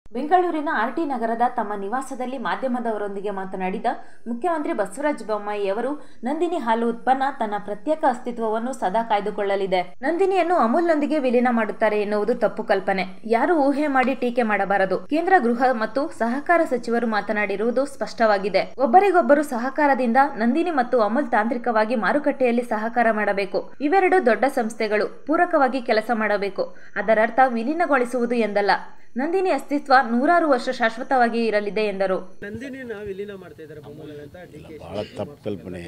ಬೆಂಗಳೂರಿನ ಆರ್ಟಿ ನಗರದ ತಮ್ಮ ನಿವಾಸದಲ್ಲಿ ಮಾಧ್ಯಮದವರೊಂದಿಗೆ ಮಾತನಾಡಿದ ಮುಖ್ಯಮಂತ್ರಿ ಬಸವರಾಜ ಬೊಮ್ಮಾಯಿಯವರು ನಂದಿನಿ ಹಾಲು ಉತ್ಪನ್ನ ತನ್ನ ಪ್ರತ್ಯೇಕ ಅಸ್ತಿತ್ವವನ್ನು ಸದಾ ಕಾಯ್ದುಕೊಳ್ಳಲಿದೆ ನಂದಿನಿಯನ್ನು ಅಮೂಲ್ನೊಂದಿಗೆ ವಿಲೀನ ಮಾಡುತ್ತಾರೆ ಎನ್ನುವುದು ತಪ್ಪು ಕಲ್ಪನೆ ಯಾರು ಊಹೆ ಮಾಡಿ ಟೀಕೆ ಮಾಡಬಾರದು ಕೇಂದ್ರ ಗೃಹ ಮತ್ತು ಸಹಕಾರ ಸಚಿವರು ಮಾತನಾಡಿರುವುದು ಸ್ಪಷ್ಟವಾಗಿದೆ ಒಬ್ಬರಿಗೊಬ್ಬರು ಸಹಕಾರದಿಂದ ನಂದಿನಿ ಮತ್ತು ಅಮೂಲ್ ತಾಂತ್ರಿಕವಾಗಿ ಮಾರುಕಟ್ಟೆಯಲ್ಲಿ ಸಹಕಾರ ಮಾಡಬೇಕು ಇವೆರಡು ದೊಡ್ಡ ಸಂಸ್ಥೆಗಳು ಪೂರಕವಾಗಿ ಕೆಲಸ ಮಾಡಬೇಕು ಅದರರ್ಥ ವಿಲೀನಗೊಳಿಸುವುದು ಎಂದಲ್ಲ ನಂದಿನಿ ಅಸ್ತಿತ್ವ ನೂರಾರು ವರ್ಷ ಶಾಶ್ವತವಾಗಿ ಇರಲಿದೆ ಎಂದರು ನಂದಿನಿನ ವಿಲೀನ ಮಾಡ್ತಾ ಇದ್ದಾರೆ ಬೊಮ್ಮಲಲ್ಲಿ ಅಂತ ಡಿ ಕೆ ಭಾಳ ತಪ್ಪು ಕಲ್ಪನೆ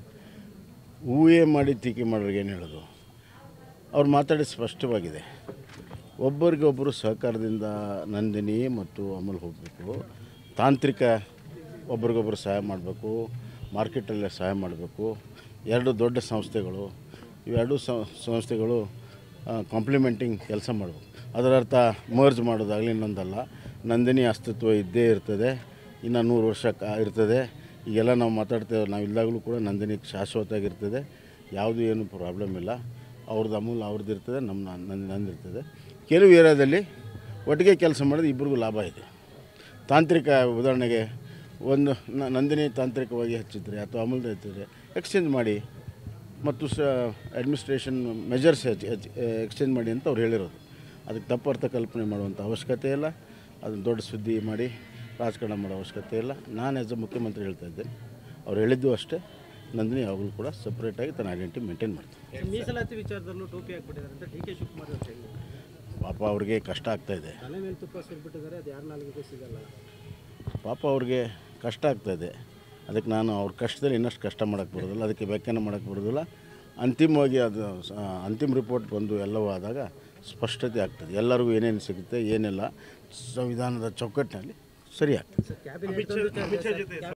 ಊಹೆ ಮಾಡಿ ಟೀಕೆ ಮಾಡೋರಿಗೆ ಏನು ಹೇಳೋದು ಅವ್ರು ಮಾತಾಡಿ ಸ್ಪಷ್ಟವಾಗಿದೆ ಒಬ್ಬರಿಗೊಬ್ಬರು ಸಹಕಾರದಿಂದ ನಂದಿನಿ ಮತ್ತು ಅಮೂಲ್ ಹೋಗಬೇಕು ತಾಂತ್ರಿಕ ಒಬ್ರಿಗೊಬ್ಬರು ಸಹಾಯ ಮಾಡಬೇಕು ಮಾರ್ಕೆಟಲ್ಲೇ ಸಹಾಯ ಮಾಡಬೇಕು ಎರಡು ದೊಡ್ಡ ಸಂಸ್ಥೆಗಳು ಇವೆರಡು ಸಂಸ್ಥೆಗಳು ಕಾಂಪ್ಲಿಮೆಂಟಿಂಗ್ ಕೆಲಸ ಮಾಡಬೇಕು ಅದರ ಅರ್ಥ ಮರ್ಜ್ ಮಾಡೋದಾಗಲಿ ಇನ್ನೊಂದಲ್ಲ ನಂದಿನಿ ಅಸ್ತಿತ್ವ ಇದ್ದೇ ಇರ್ತದೆ ಇನ್ನು ನೂರು ವರ್ಷ ಕಾ ಇರ್ತದೆ ಈಗೆಲ್ಲ ನಾವು ಮಾತಾಡ್ತೇವೆ ನಾವು ಇಲ್ಲಾಗಲೂ ಕೂಡ ನಂದಿನಿ ಶಾಶ್ವತವಾಗಿರ್ತದೆ ಯಾವುದು ಏನು ಪ್ರಾಬ್ಲಮ್ ಇಲ್ಲ ಅವ್ರದ್ದು ಅಮೂಲ್ ಅವ್ರದ್ದು ಇರ್ತದೆ ನಮ್ಮ ನಂದು ನಂದು ಇರ್ತದೆ ಕೆಲವು ಏರಿಯಾದಲ್ಲಿ ಒಟ್ಟಿಗೆ ಕೆಲಸ ಮಾಡಿದ್ರೆ ಇಬ್ಬರಿಗೂ ಲಾಭ ಇದೆ ತಾಂತ್ರಿಕ ಉದಾಹರಣೆಗೆ ಒಂದು ನ- ನಂದಿನಿ ತಾಂತ್ರಿಕವಾಗಿ ಹಚ್ಚಿದ್ರೆ ಅಥವಾ ಅಮೂಲ್ದ ಹಚ್ಚಿದ್ರೆ ಎಕ್ಸ್ಚೇಂಜ್ ಮಾಡಿ ಮತ್ತು ಸ ಅಡ್ಮಿನಿಸ್ಟ್ರೇಷನ್ ಮೆಜರ್ಸ್ ಎಕ್ಸ್ಚೇಂಜ್ ಮಾಡಿ ಅಂತ ಅವ್ರು ಹೇಳಿರೋದು ಅದಕ್ಕೆ ತಪ್ಪು ಅರ್ಥ ಕಲ್ಪನೆ ಮಾಡುವಂಥ ಅವಶ್ಯಕತೆ ಇಲ್ಲ ಅದನ್ನು ದೊಡ್ಡ ಸುದ್ದಿ ಮಾಡಿ ರಾಜಕಾರಣ ಮಾಡೋ ಅವಶ್ಯಕತೆ ಇಲ್ಲ ನಾನು ಆ್ಯಸ್ ಅ ಮುಖ್ಯಮಂತ್ರಿ ಹೇಳ್ತಾ ಇದ್ದೇನೆ ಅವ್ರು ಹೇಳಿದ್ದು ಅಷ್ಟೇ ನಂದಿನಿ ಯಾವಾಗಲೂ ಕೂಡ ಸಪ್ರೇಟಾಗಿ ತನ್ನ ಐಡೆಂಟಿ ಮೇಂಟೈನ್ ಮಾಡ್ತಾರೆ ಮೀಸಲಾತಿ ವಿಚಾರದಲ್ಲೂ ಟೋಪಿ ಹಾಕ್ಬಿಟ್ಟಿದ್ದಾರೆ ಅಂತ ಡಿ ಕೆ ಶಿವಕುಮಾರ್ ಅವ್ರು ಹೇಳಿ ಪಾಪ ಅವ್ರಿಗೆ ಕಷ್ಟ ಆಗ್ತಾಯಿದೆ ತಲೆ ಮೇಲೆ ತುಪ್ಪ ಸುರಿಬಿಟ್ಟಿದ್ದಾರೆ ಅದು ಯಾರ ನಾಲ್ಕು ಸಿಗಲ್ಲ ಪಾಪ ಅವ್ರಿಗೆ ಕಷ್ಟ ಆಗ್ತಾಯಿದೆ ಅದಕ್ಕೆ ನಾನು ಅವ್ರ ಕಷ್ಟದಲ್ಲಿ ಇನ್ನಷ್ಟು ಕಷ್ಟ ಮಾಡೋಕ್ಕೆ ಬರೋದಿಲ್ಲ ಅದಕ್ಕೆ ವ್ಯಾಖ್ಯಾನ ಮಾಡೋಕ್ಕೆ ಬರೋದಿಲ್ಲ ಅಂತಿಮವಾಗಿ ಅದು ಸ- ಅಂತಿಮ ರಿಪೋರ್ಟ್ ಬಂದು ಎಲ್ಲವೂ ಆದಾಗ ಸ್ಪಷ್ಟತೆ ಆಗ್ತದೆ ಎಲ್ಲರಿಗೂ ಏನೇನು ಸಿಗುತ್ತೆ ಏನಿಲ್ಲ ಸಂವಿಧಾನದ ಚೌಕಟ್ಟಿನಲ್ಲಿ ಸರಿ ಆಗ್ತದೆ ಕ್ಯಾಬಿನೆಟ್